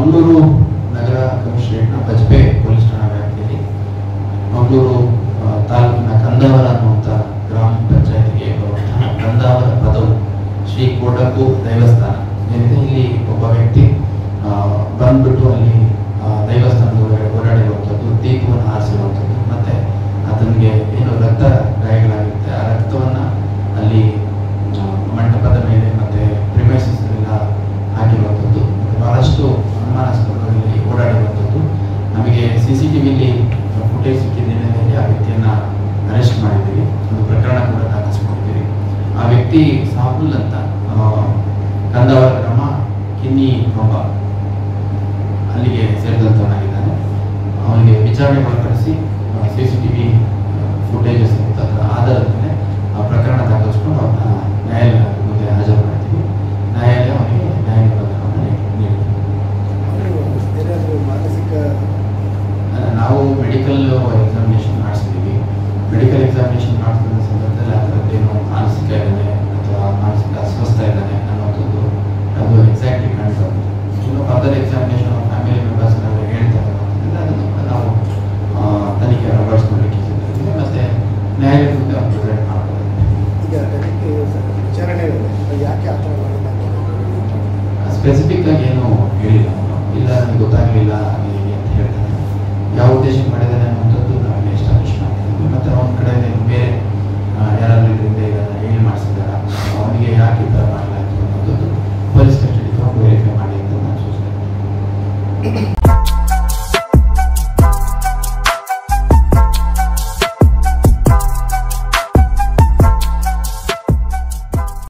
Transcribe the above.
ಮಂಗಳೂರು ನಗರ ಕಮಿಷನರೇಟ್ನ ಬಜ್ಪೆ ಪೊಲೀಸ್ ಠಾಣಾ ವ್ಯಾಪ್ತಿಯಲ್ಲಿ ಮಂಗಳೂರು ಆ, ತಾಲೂಕಿನ ಕಂದಾವರ ಅನ್ನುವಂಥ ಗ್ರಾಮ ಪಂಚಾಯತಿಗೆ ಬರುವಂತಹ ಕಂದಾವರ ಪದವು ಶ್ರೀ ಕೋಟಪ್ಪು ದೇವಸ್ಥಾನ ಏನಿದೆ ಇಲ್ಲಿ ಒಬ್ಬ ವ್ಯಕ್ತಿ ಆ, ಬಂದ್ಬಿಟ್ಟು ಅಲ್ಲಿ ಆ, ದೇವಸ್ಥಾನದ ಒಳಗಡೆ ಓಡಾಡಿರುವಂಥದ್ದು ದೀಪವನ್ನು ಹಾರಿಸಿರುವಂಥದ್ದು ಮತ್ತೆ ಆತನಿಗೆ ಏನು ರಕ್ತ ಗಾಯಗಳಾಗಿರುತ್ತೆ ಆ ರಕ್ತವನ್ನ ಅಲ್ಲಿ ಆ, ಮಂಟಪದ ಮೇಲೆ ಮತ್ತೆ ಪ್ರಿಮೈಸಸ್ ಎಲ್ಲ ಹಾಕಿರುವಂಥದ್ದು ಮತ್ತೆ ಬಹಳಷ್ಟು ಅನುಮಾನಾಸ್ಪದವಾಗಿ ಓಡಾಡಿರುವಂಥದ್ದು ನಮಗೆ ಸಿ ಸಿ ಟಿ ವಿಲಿ ಫುಟೇಜ್ ಸಿಕ್ಕಿದ ಹಿನ್ನೆಲೆಯಲ್ಲಿ ಆ ವ್ಯಕ್ತಿಯನ್ನ ಅರೆಸ್ಟ್ ಮಾಡಿದ್ದೀವಿ ಒಂದು ಪ್ರಕರಣ ಕೂಡ ದಾಖಲಿಸಿಕೊಂಡಿದ್ದೀವಿ ಆ ವ್ಯಕ್ತಿ ಸಾಹುಲ್ ಅಂತ ಆ, ಕಂದಾವರ ಗ್ರಾಮ ಕಿನ್ನಿ ಕೊಂಬ ಅಲ್ಲಿಗೆ ಸೇರಿದಂತವನಾಗಿದ್ದಾನೆ ಅವನಿಗೆ ವಿಚಾರಣೆ ಒಳಪಡಿಸಿ C C T V footages ಅದರ ಆಧಾರದ ಮೇಲೆ ಆ ಪ್ರಕರಣ ದಾಖಲಿಸ್ಕೊಂಡು ಅವನ್ನ ನ್ಯಾಯಾಲಯ ಮುಂದೆ ಹಾಜರು ಮಾಡ್ತೀವಿ ನ್ಯಾಯಾಲಯ ಅವನಿಗೆ ನ್ಯಾಯ ನಿರ್ಬಂಧವನ್ನು ನೀಡಿದೆ ಏನಾದರೂ ಮಾನಸಿಕ ಅಲ್ಲ, ನಾವು ಮೆಡಿಕಲ್ ಎಕ್ಸಾಮಿನೇಷನ್ ಮಾಡಿಸಿದ್ದೀವಿ ಮೆಡಿಕಲ್ ಎಕ್ಸಾಮಿನೇಷನ್ ಮಾಡಿಸಿದ ಸಂದರ್ಭದಲ್ಲಿ ಆ ಥರದ್ದೇನು ಮಾನಸಿಕ ಇದ್ದಾನೆ ಅಥವಾ ಮಾನಸಿಕ ಅಸ್ವಸ್ಥ ಇದ್ದಾನೆ ಅನ್ನೋಂಥದ್ದು ಅದು ಎಕ್ಸಾಕ್ಟ್ಲಿ ಕಾಣ್ತಾ ಬಂತು ಇನ್ನು ಫರ್ದರ್ ಎಕ್ಸಾಮಿನೇಷನ್ ಫ್ಯಾಮಿಲಿ ಮೆಂಬರ್ಸ್ ಹೇಳ್ತಾರೆ ಅನ್ನೋದ್ರಿಂದ ಅದನ್ನು ಕೂಡ ನಾವು ಆ, ತನಿಖೆ ಅಳವಡಿಸ್ಕೊಳ್ಳಿಕ್ಕೆ ಸಿದ್ಧರಿದ್ದೀವಿ ಮತ್ತೆ ನ್ಯಾಯಾಲಯದ ಮುಂದೆ ಅವ್ನು ಪ್ರೆಸೆಂಟ್ ಮಾಡ್ಬೋದು ಈಗ ತನಿಖೆ ವಿಚಾರಣೆ ಅದು ಯಾಕೆ ಆ ಥರ ಮಾಡಿಲ್ಲ ಸ್ಪೆಸಿಫಿಕ್ ಆಗಿ ಏನು ಹೇಳಿಲ್ಲ ಅವನು ಇಲ್ಲ ನನಗೆ ಗೊತ್ತಾಗಲಿಲ್ಲ